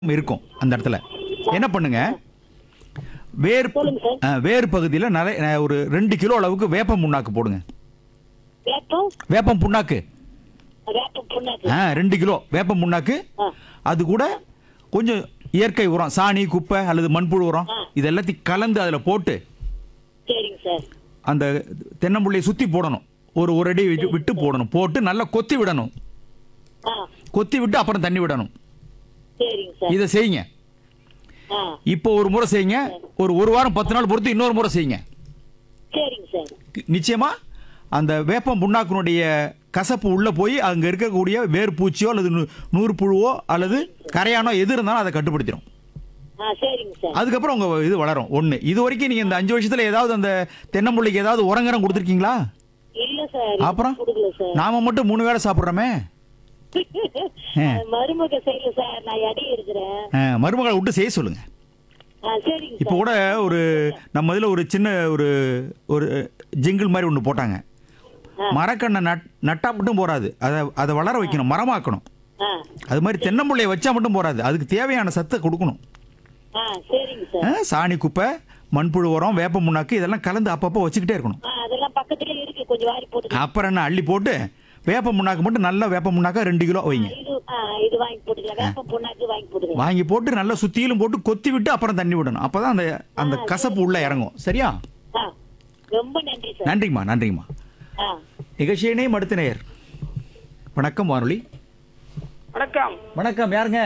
இருக்கும் அந்த இடத்துல என்ன பண்ணுங்க வேர் சொல்லுங்க சார். ஆ, வேர் பகுதியில் நிறைய அஹ், ஒரு ரெண்டு கிலோ அளவுக்கு வேப்பம் புண்ணாக்கு போடுங்க வேப்பம் வேப்பம் புண்ணாக்கு வேப்பம் புண்ணாக்கு ஆ ரெண்டு கிலோ வேப்பம் புண்ணாக்கு ஆ. அது கூட கொஞ்சம் இயற்கை உரம் சாணி குப்பை அல்லது மண்புழு உரம் ஆ. இது எல்லாத்தையும் கலந்து அதில் போட்டு சரிங்க சார் அந்த தென்னம்புள்ளையை சுற்றி போடணும் ஒரு ஒரு அடி விட்டு- விட்டு போடணும் போட்டு நல்லா கொத்தி விடணும் ஆ கொத்தி விட்டு அப்புறம் தண்ணி விடணும் சரிங்க சார் இதை செய்யுங்க ஆ இப்போ ஒரு முறை செய்யுங்க ஒரு ஒரு வாரம் பத்து நாள் பொறுத்து இன்னொரு முறை செய்யுங்க சரிங்க சார் நிச்சயமா அந்த வேப்பம் புண்ணாக்கினுடைய கசப்பு உள்ள போய் அங்க இருக்கக்கூடிய வேர் பூச்சியோ அல்லது நூ- நூறு புழுவோ அல்லது கரையானோ எது இருந்தாலும் அதை கட்டுப்படுத்திடும் ஆ சரிங்க சார் அதுக்கப்புறம் உங்க இது வளரும் ஒண்ணு இது வரைக்கும் நீங்க இந்த அஞ்சு வருஷத்துல ஏதாவது அந்த தென்னம்புள்ளிக்கு ஏதாவது உரங்கரம் கொடுத்துருக்கீங்களா இல்ல சார் அப்புறம் கொடுக்கல சார் நாம மட்டும் மூணு வேளை சாப்பிட்றோமே ஆ. மருமக செய்யல சார் நான் அடி இருக்கிறேன் அஹ், மருமகளை விட்டு செய்ய சொல்லுங்க ஆ சரிங்க இப்போ சார் கூட ஒரு நம்ம இதில் ஒரு சின்ன ஒரு ஒரு ஜிங்கிள் மாதிரி ஒன்று போட்டாங்க மரக்கண்ணை நட் நட்டா மட்டும் போறாது அதை அதை வளர வைக்கணும் மரமாக்கணும் ஆ அது மாதிரி தென்னம்பிள்ளையை வச்சா மட்டும் போறாது அதுக்கு தேவையான சத்தை கொடுக்கணும் ஆ சரிங்க சார் அஹ், சாணி குப்பை மண்புழு உரம் வேப்ப முன்னாக்கு இதெல்லாம் கலந்து அப்பப்போ வச்சுக்கிட்டே இருக்கணும் ஆ அதெல்லாம் பக்கத்துல இருக்கு கொஞ்சம் வாரி போட்டு அப்புறம் என்ன அள்ளி போட்டு வேப்ப முன்னாக்கு மட்டும் நல்ல வேப்ப முன்னாக்கா ரெண்டு கிலோ வைங்க இது ஆ இது வாங்கி போட்டுக்கலாம் வேப்பம் புண்ணாக்கு வாங்கி போட்டுக்கலாம் வாங்கி போட்டு நல்லா சுத்தியிலும் போட்டு கொத்தி விட்டு அப்புறம் தண்ணி விடணும் அப்பதான் அந்த அந்த கசப்பு உள்ள இறங்கும் சரியா ஆ ரொம்ப நன்றி சார் நன்றிங்கம்மா நன்றிங்கம்மா ஆ நிகழ்ச்சியினே மடுத்த நேயர் வணக்கம் வானொலி வணக்கம் வணக்கம் யாருங்க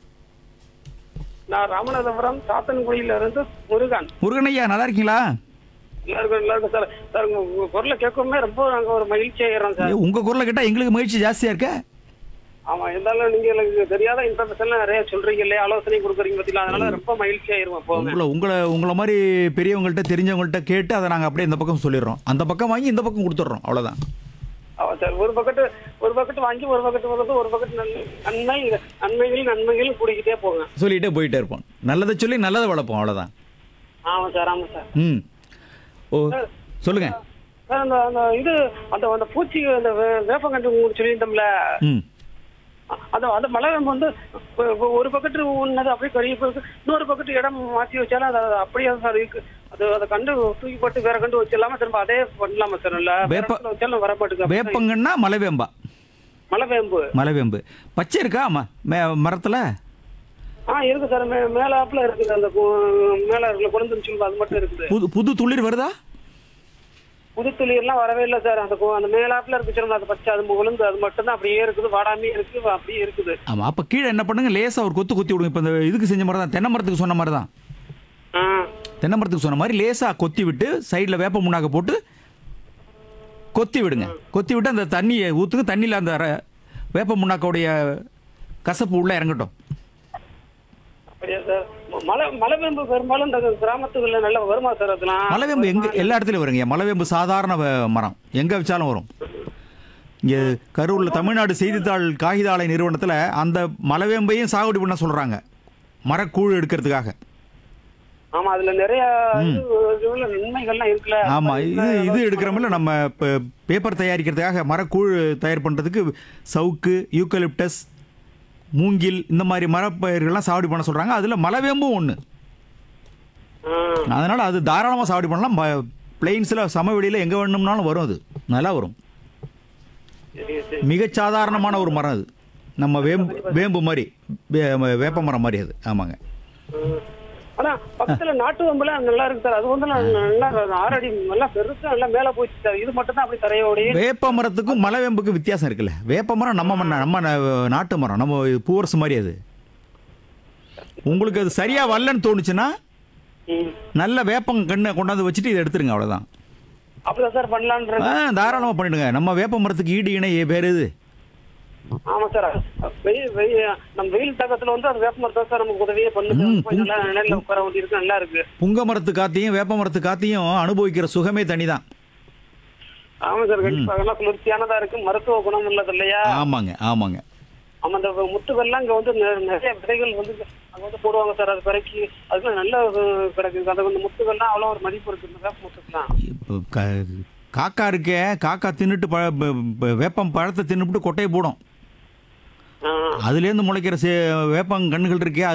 நான் ராமநாதபுரம் சாத்தன்குடியில இருந்து முருகன் முருகனையா நல்லா இருக்கீங்களா எல்லாருக்கும் நல்லா இருக்கும் சார் சார் உங்க உங்க குரலை கேட்கவுமே ரொம்ப நாங்க ஒரு மகிழ்ச்சி ஆயிடுறோம் சார் ஏய், உங்க குரலை கேட்டா எங்களுக்கு மகிழ்ச்சி ஜாஸ்தியா இருக்க ஆமா இருந்தாலும் நீங்க எனக்கு தெரியாத இன்ஃபர்மேஷன் நிறைய சொல்றீங்க இல்லையா ஆலோசனை கொடுக்குறீங்க பத்தில அதனால ரொம்ப மகிழ்ச்சி ஆயிருவோம் போங்க உங்களை உங்களை உங்களை மாதிரி பெரியவங்கள்ட்ட தெரிஞ்சவங்கள்ட்ட கேட்டு அதை நாங்கள் அப்படியே இந்த பக்கம் சொல்லிடுறோம் அந்த பக்கம் வாங்கி இந்த பக்கம் கொடுத்துட்றோம் அவ்வளோதான் ஆமா சார் ஒரு பக்கெட்டு ஒரு பக்கெட்டு வாங்கி ஒரு பக்கெட்டு வந்து ஒரு பக்கெட்டு நன்மை நன்மைகள் நன்மைகள் கூடிக்கிட்டே போங்க சொல்லிட்டே போயிட்டே இருப்போம் நல்லதை சொல்லி நல்லதை வளர்ப்போம் அவ்வளோதான் ஆமா சார் ஆமா சார் ம் ஓ சொல்லுங்க சார் அந்த அந்த இது அந்த அந்த பூச்சி அந்த வே- வேப்பங்கன்று உங்களுக்கு சொல்லியிருந்தோம்ல ம் அந்த அந்த மலை வேம்பு வந்து ஒ- ஒ- ஒரு பக்கெட்டு உன்னது அப்படியே கருகி போயிருக்கு இன்னொரு பக்கெட்டு இடம் மாற்றி வச்சாலும் அது அது அப்படியே சார் இருக்கு அது அதை கண்டு தூக்கி போட்டு வேற கண்டு வச்சிடலாமா திரும்ப அதே பண்ணலாமா சார் இல்ல வேற வேப்ப- இடத்துல வச்சாலும் வர மாட்டேங்குது வேப்பங்கன்னா மலைவேம்பா மலை வேம்பு மலைவேம்பு பச்சை இருக்கா ம மே- மரத்துல ஆ இருக்கு சார் மே மேலாப்புல இருக்குது அந்த கு- மேல இருக்குல்ல குழந்தை சொல்லுவோம் அது மட்டும் இருக்குது புது புது துளிர் வருதா புது துளிர்லாம் வரவே இல்லை சார் அந்த கு- அந்த மேலாப்புல இருக்கு சொல்லுங்க அது பச்சை அது விழுந்து அது மட்டும் தான் அப்படியே இருக்குது வாடாமே இருக்கு அப்படியே இருக்குது ஆமாம் அப்போ கீழே என்ன பண்ணுங்க லேசாக ஒரு கொத்து கொத்தி விடுங்க இப்போ இந்த இதுக்கு செஞ்ச மாதிரி தான் தென்னை மரத்துக்கு சொன்ன மாதிரி தான் ஆ தென்னை மரத்துக்கு சொன்ன மாதிரி லேசாக கொத்தி விட்டு சைடில் வேப்ப முன்னாக்க போட்டு கொத்தி விடுங்க கொத்தி விட்டு அந்த தண்ணியை ஊற்றுங்க தண்ணியில் அந்த ர- வேப்ப முன்னாக்கோடைய கசப்பு உள்ள இறங்கட்டும் அப்படியா சார் ம- மலை மலை வேம்பு பெரும்பாலும் இந்த கிராமத்துக்குள்ள நல்ல வருமா சார் அதெல்லாம் மலைவேம்பு எங்க எல்லா இடத்துலையும் வருங்க மலைவேம்பு சாதாரண வ- மரம் எங்கே வச்சாலும் வரும் இங்கே கரூரில் தமிழ்நாடு செய்தித்தாள் காகிதாலை நிறுவனத்தில் அந்த மலைவேம்பையும் சாகுபடி பண்ண சொல்கிறாங்க மரக்கூழ் எடுக்கிறதுக்காக ஆமா அதுல நிறைய இது இதுல நன்மைகள்லாம் இருக்குல்ல ஆமாம் இது இது எடுக்கிறோம்ல நம்ம இப்போ பேப்பர் தயாரிக்கிறதுக்காக மரக்கூழ் தயார் பண்ணுறதுக்கு சவுக்கு யூக்கலிப்டஸ் மூங்கில் இந்த மாதிரி மரப்பயிர்கள்லாம் சாகுபடி பண்ண சொல்கிறாங்க அதில் மலைவேம்பும் ஒன்று ஆ, அதனால் அது தாராளமாக சாகுபடி பண்ணலாம் பிளெயின்ஸில் சமவெளியில் எங்கே வேணும்னாலும் வரும் அது நல்லா வரும் சரி, சரி. மிகச் சாதாரணமான ஒரு மரம் அது நம்ம வேம்பு வேம்பு மாதிரி வே- வேப்ப மரம் மாதிரி அது ஆமாங்க ம். ஆனா பக்கத்துல நாட்டு வம்புலாம் நல்லா இருக்கு சார் அது வந்து நல்லா நல்லா ஆறடி நல்லா பெருசா நல்லா மேல போச்சு சார் இது மட்டும் தான் அப்படி தரையோடயே வேப்ப மரத்துக்கும் மலை வேம்புக்கும் வித்தியாசம் இருக்குல்ல வேப்ப மரம் நம்ம மண்ண- நம்ம ந- நாட்டு மரம் நம்ம இது பூவரசு மாதிரி அது உங்களுக்கு அது சரியா வரலன்னு தோணுச்சுன்னா ம். நல்ல வேப்பம் கண்ணை கொண்டாந்து வச்சுட்டு இதை எடுத்துருங்க அவ்வளோதான் அப்படிதான் சார் பண்ணலான்ற ஆ தாராளமாக பண்ணிடுங்க நம்ம வேப்ப மரத்துக்கு ஈடு இணை வேறு இது ஆமா சார் வெயில் வெயில் நம்ம வெயில் தாக்கத்துல வந்து அது வேப்ப மரத்தை சார் நமக்கு உதவியே பண்ணுது ம், கொஞ்சம் நல்லா நிழல்ல உட்கார வேண்டி இருக்கு நல்லா இருக்கு புங்க மரத்து காத்தையும் வேப்ப மரத்து காத்தையும் அனுபவிக்கிற சுகமே தனி தான் ஆமா சார் கண்டிப்பா அதெல்லாம் குளிர்ச்சியானதா இருக்கு மருத்துவ குணம் உள்ளது இல்லையா ஆமாங்க ஆமாங்க ஆமா இந்த முத்துக்கள்லாம் இங்க வந்து நெ- நிறைய விதைகள் வந்து அங்க வந்து போடுவாங்க சார் அது பிறக்கி அதுக்கு நல்ல அஹ், கிடைக்குது அது வந்து முத்துக்கள்லாம் அவ்வளோ ஒரு மதிப்பு இருக்கு இந்த வேப்ப முத்துக்கெல்லாம் இப்போ க- காக்கா இருக்கே காக்கா தின்னுட்டு பழ ப- ப- வேப்பம் பழத்தை தின்னுபிட்டு கொட்டையை போடும் ஆ அதுலேருந்து முளைக்கிற சே வேப்பம் கண்ணுகள் இருக்கே